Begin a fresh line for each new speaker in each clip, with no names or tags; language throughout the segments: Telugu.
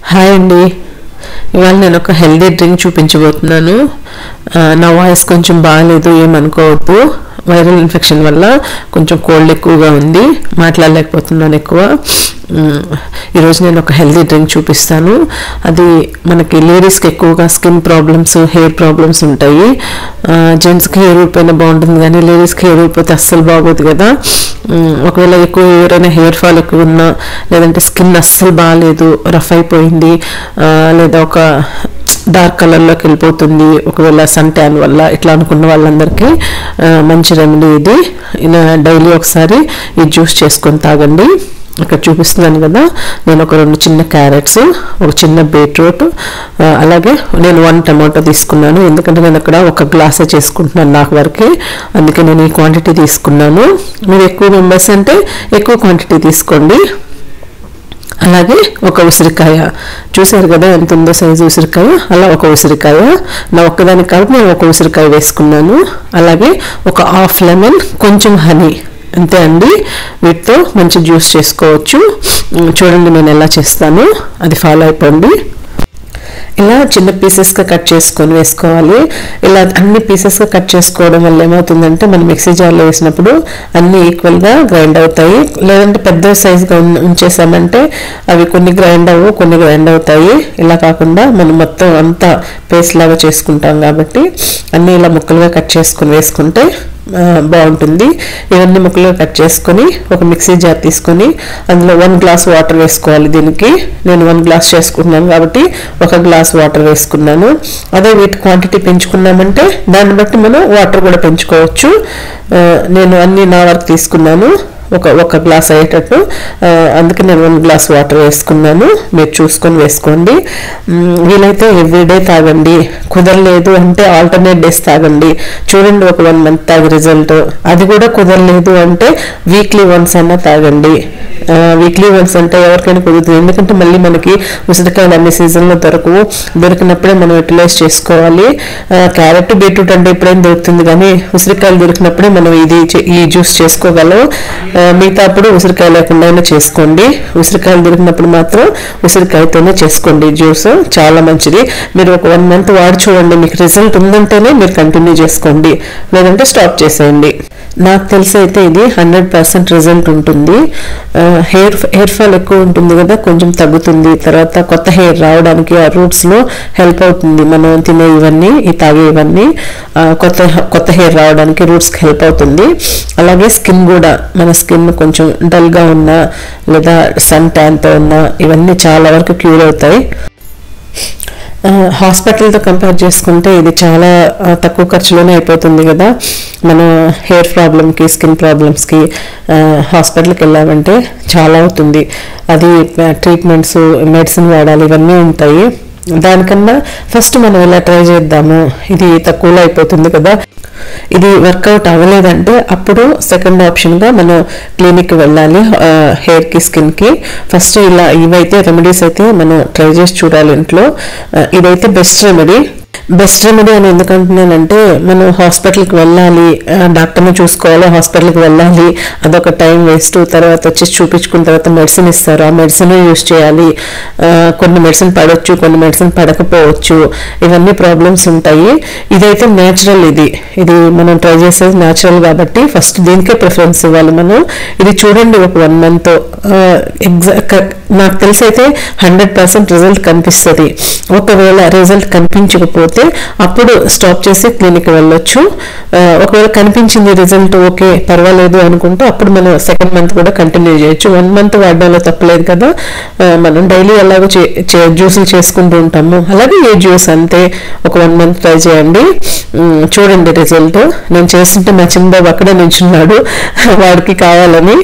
హాయ్ అండి ఇవాళ నేను ఒక హెల్దీ డ్రింక్ చూపించబోతున్నాను ఆ, నా వాయిస్ కొంచెం బాగాలేదు ఏమనుకోవద్దు వైరల్ ఇన్ఫెక్షన్ వల్ల కొంచెం కోల్డ్ ఎక్కువగా ఉంది మాట్లాడలేకపోతున్నాను ఎక్కువ మ్, ఈరోజు నేను ఒక హెల్దీ డ్రింక్ చూపిస్తాను అది మనకి లేడీస్కి ఎక్కువగా స్కిన్ ప్రాబ్లమ్స్ హెయిర్ ప్రాబ్లమ్స్ ఉంటాయి జెంట్స్కి హెయిర్ ఊడిపోయినా బాగుంటుంది కానీ లేడీస్కి హెయిర్ ఊడిపోతే అస్సలు బాగోదు కదా మ్, ఒకవేళ ఎక్కువ ఎవరైనా హెయిర్ ఫాల్ ఎక్కువ ఉన్నా లేదంటే స్కిన్ అస్సలు బాగాలేదు రఫ్ అయిపోయింది ఆ, లేదా ఒక డార్క్ కలర్లోకి వెళ్ళిపోతుంది ఒకవేళ సన్ ట్యాన్ వల్ల ఇట్లా అనుకున్న వాళ్ళందరికీ ఆ, మంచి రెమెడీ ఇది ఇలా డైలీ ఒకసారి ఈ జ్యూస్ చేసుకొని తాగండి ఇక్కడ చూపిస్తున్నాను కదా నేను ఒక రెండు చిన్న క్యారెట్స్ ఒక చిన్న బీట్రూట్ ఆ, అలాగే నేను వన్ టమాటో తీసుకున్నాను ఎందుకంటే నేను అక్కడ ఒక గ్లాసే చేసుకుంటున్నాను నాకు వరకు అందుకే నేను ఈ క్వాంటిటీ తీసుకున్నాను మీరు ఎక్కువ మెంబర్స్ అంటే ఎక్కువ క్వాంటిటీ తీసుకోండి అలాగే ఒక ఉసిరికాయ చూసారు కదా ఎంత ఉందో సైజు ఉసిరికాయ అలా ఒక ఉసిరికాయ నా ఒక్కదానికి కాదు నేను ఒక ఉసిరికాయ వేసుకున్నాను అలాగే ఒక హాఫ్ లెమన్ కొంచెం హనీ అంతే అండి వీటితో మంచి జ్యూస్ చేసుకోవచ్చు ఉమ్, చూడండి నేను ఎలా చేస్తాను అది ఫాలో అయిపోండి ఇలా చిన్న పీసెస్గా కట్ చేసుకొని వేసుకోవాలి ఇలా అన్ని పీసెస్గా కట్ చేసుకోవడం వల్ల ఏమవుతుందంటే మనం మిక్సీ జార్లో వేసినప్పుడు అన్ని ఈక్వల్గా గ్రైండ్ అవుతాయి లేదంటే పెద్ద సైజుగా ఉంచేసామంటే అవి కొన్ని గ్రైండ్ అవ్వు కొన్ని గ్రైండ్ అవుతాయి ఇలా కాకుండా మనం మొత్తం అంతా పేస్ట్ లాగా చేసుకుంటాం కాబట్టి అన్ని ఇలా ముక్కలుగా కట్ చేసుకొని వేసుకుంటే ఆ, బాగుంటుంది ఇవన్నీ ముక్కలుగా కట్ చేసుకొని ఒక మిక్సీ జార్ తీసుకొని అందులో వన్ గ్లాస్ వాటర్ వేసుకోవాలి దీనికి నేను వన్ గ్లాస్ చేసుకుంటున్నాను కాబట్టి ఒక గ్లాస్ వాటర్ వేసుకున్నాను అదే వీటి క్వాంటిటీ పెంచుకున్నామంటే దాన్ని బట్టి మనం వాటర్ కూడా పెంచుకోవచ్చు ఆ, నేను అన్ని నా వరకు తీసుకున్నాను ఒక ఒక గ్లాస్ అయ్యేటట్టు ఆ, అందుకే నేను వన్ గ్లాస్ వాటర్ వేసుకున్నాను మీరు చూసుకొని వేసుకోండి మ్, వీలైతే ఎవ్రీడే తాగండి కుదరలేదు అంటే ఆల్టర్నేట్ డేస్ తాగండి చూడండి ఒక వన్ మంత్ తాగి రిజల్ట్ అది కూడా కుదరలేదు అంటే వీక్లీ వన్స్ అన్నా తాగండి వీక్లీ వన్స్ అంటే ఎవరికైనా కుదురుతుంది ఎందుకంటే మళ్ళీ మనకి ఉసిరికాయలు అన్ని సీజన్లో దొరకవు దొరికినప్పుడే మనం యూటిలైజ్ చేసుకోవాలి క్యారెట్ బీట్రూట్ అంటే ఎప్పుడైనా దొరుకుతుంది కానీ ఉసిరికాయలు దొరికినప్పుడే మనం ఇది చే- ఈ జ్యూస్ చేసుకోగలం ఆ, మిగతా అప్పుడు ఉసిరికాయ లేకుండా అయినా చేసుకోండి ఉసిరికాయలు దొరికినప్పుడు మాత్రం ఉసిరికాయతోనే చేసుకోండి జ్యూస్ చాలా మంచిది మీరు ఒక వన్ మంత్ వాడి చూడండి మీకు రిజల్ట్ ఉందంటేనే మీరు కంటిన్యూ చేసుకోండి లేదంటే స్టాప్ చేసేయండి నాకు తెలిసి అయితే ఇది హండ్రెడ్ పర్సెంట్ రిజల్ట్ ఉంటుంది హెయిర్ హెయిర్ ఫాల్ ఎక్కువ ఉంటుంది కదా కొంచెం తగ్గుతుంది తర్వాత కొత్త హెయిర్ రావడానికి ఆ రూట్స్లో హెల్ప్ అవుతుంది మనం తినే ఇవన్నీ ఈ తాగే ఇవన్నీ ఆ, కొత్త కొత్త హెయిర్ రావడానికి రూట్స్కి హెల్ప్ అవుతుంది అలాగే స్కిన్ కూడా మన స్కిన్ కొంచెం డల్గా ఉన్నా లేదా సన్ ట్యాన్తో ఉన్నా ఇవన్నీ చాలా వరకు క్యూర్ అవుతాయి ఆ, హాస్పిటల్తో కంపేర్ చేసుకుంటే ఇది చాలా ఆ, తక్కువ ఖర్చులోనే అయిపోతుంది కదా మనం హెయిర్ ప్రాబ్లమ్కి స్కిన్ ప్రాబ్లమ్స్కి హాస్పిటల్కి వెళ్ళామంటే చాలా అవుతుంది అది ట్రీట్మెంట్స్ మెడిసిన్ వాడాలి ఇవన్నీ ఉంటాయి దానికన్నా ఫస్ట్ మనం ఇలా ట్రై చేద్దాము ఇది తక్కువలో అయిపోతుంది కదా ఇది వర్కౌట్ అవ్వలేదంటే అప్పుడు సెకండ్ ఆప్షన్గా మనం క్లినిక్కి వెళ్ళాలి హెయిర్కి స్కిన్కి ఫస్ట్ ఇలా ఇవైతే రెమెడీస్ అయితే మనం ట్రై చేసి చూడాలి ఇంట్లో ఆ, ఇదైతే బెస్ట్ రెమెడీ బెస్ట్ రెమెడీ అని ఎందుకు అంటున్నానంటే మనం హాస్పిటల్కి వెళ్ళాలి ఆ, డాక్టర్ని చూసుకోవాలి హాస్పిటల్కి వెళ్ళాలి అదొక టైం వేస్ట్ తర్వాత వచ్చి చూపించుకున్న తర్వాత మెడిసిన్ ఇస్తారు ఆ మెడిసిన్ యూస్ చేయాలి ఆ, కొన్ని మెడిసిన్ పడవచ్చు కొన్ని మెడిసిన్ పడకపోవచ్చు ఇవన్నీ ప్రాబ్లమ్స్ ఉంటాయి ఇదైతే నేచురల్ ఇది ఇది మనం ట్రై చేసేది నేచురల్ కాబట్టి ఫస్ట్ దీనికే ప్రిఫరెన్స్ ఇవ్వాలి మనం ఇది చూడండి ఒక వన్ మంత్ ఎగ్జాక్ట్ నాకు తెలిసి అయితే హండ్రెడ్ పర్సెంట్ రిజల్ట్ కనిపిస్తుంది ఒకవేళ రిజల్ట్ కనిపించకపోతే అప్పుడు స్టాప్ చేసి క్లినిక్ వెళ్ళొచ్చు ఆ, ఒకవేళ కనిపించింది రిజల్ట్ ఓకే పర్వాలేదు అనుకుంటే అప్పుడు మనం సెకండ్ మంత్ కూడా కంటిన్యూ చేయొచ్చు వన్ మంత్ వాడడంలో తప్పలేదు కదా ఆ, మనం డైలీ ఎలాగో చే- చే- జ్యూసులు చేసుకుంటూ ఉంటాము అలాగే ఏ జ్యూస్ అంతే ఒక వన్ మంత్ ట్రై చేయండి ఉమ్, చూడండి రిజల్ట్ నేను చేస్తుంటే మా చిన్న బాబు అక్కడే నిల్చున్నాడు వాడికి కావాలని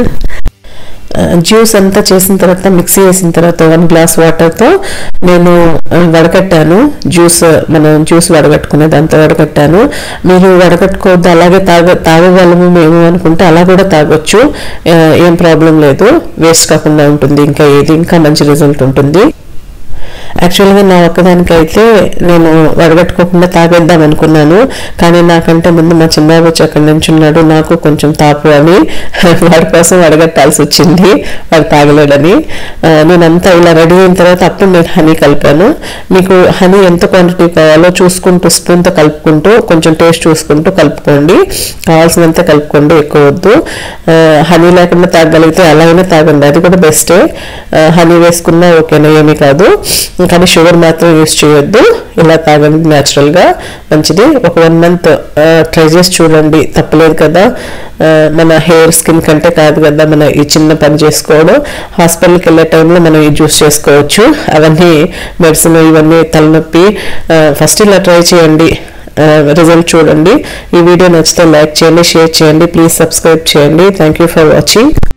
జ్యూస్ అంతా చేసిన తర్వాత మిక్సీ వేసిన తర్వాత వన్ గ్లాస్ వాటర్తో నేను ఆ, వడకట్టాను జ్యూస్ మనం జ్యూస్ వడగట్టుకునేది అంతా వడకట్టాను మీరు వడగట్టుకోవద్దు అలాగే తాగ తాగగలము మేము అనుకుంటే అలా కూడా తాగొచ్చు ఆ, ఏం ప్రాబ్లం లేదు వేస్ట్ కాకుండా ఉంటుంది ఇంకా ఏది ఇంకా మంచి రిజల్ట్ ఉంటుంది యాక్చువల్గా నా ఒక్కదానికైతే నేను వడగట్టుకోకుండా తాగేద్దాం అనుకున్నాను కానీ నాకంటే ముందు మా చిన్నబాబు వచ్చి అక్కడ నుంచి ఉన్నాడు నాకు కొంచెం తాపు అని వాడి కోసం వడగట్టాల్సి వచ్చింది వాడు తాగలేడని ఆ, నేనంతా ఇలా రెడీ అయిన తర్వాత అప్పుడు నేను హనీ కలిపాను మీకు హనీ ఎంత క్వాంటిటీ కావాలో చూసుకుంటూ స్పూన్తో కలుపుకుంటూ కొంచెం టేస్ట్ చూసుకుంటూ కలుపుకోండి కావాల్సినంత కలుపుకోండి ఎక్కువ వద్దు ఆ, హనీ లేకుండా తాగగలిగితే అలా అయినా తాగండి అది కూడా బెస్టే ఆ, హనీ వేసుకున్నా ఓకేనా ఏమీ కాదు కానీ షుగర్ మాత్రం యూస్ చేయొద్దు ఇలా తాగండి న్యాచురల్గా మంచిది ఒక వన్ మంత్ ట్రై చేసి చూడండి తప్పలేదు కదా ఆ, మన హెయిర్ స్కిన్ కంటే కాదు కదా మన ఈ చిన్న పని చేసుకోవడం హాస్పిటల్కి వెళ్ళే టైంలో మనం ఇది యూస్ చేసుకోవచ్చు అవన్నీ మెడిసిన్ ఇవన్నీ తలనొప్పి ఫస్ట్ ఇలా ట్రై చేయండి రిజల్ట్ చూడండి ఈ వీడియో నచ్చితే లైక్ చేయండి షేర్ చేయండి ప్లీజ్ సబ్స్క్రైబ్ చేయండి థ్యాంక్ యూ ఫర్ వాచింగ్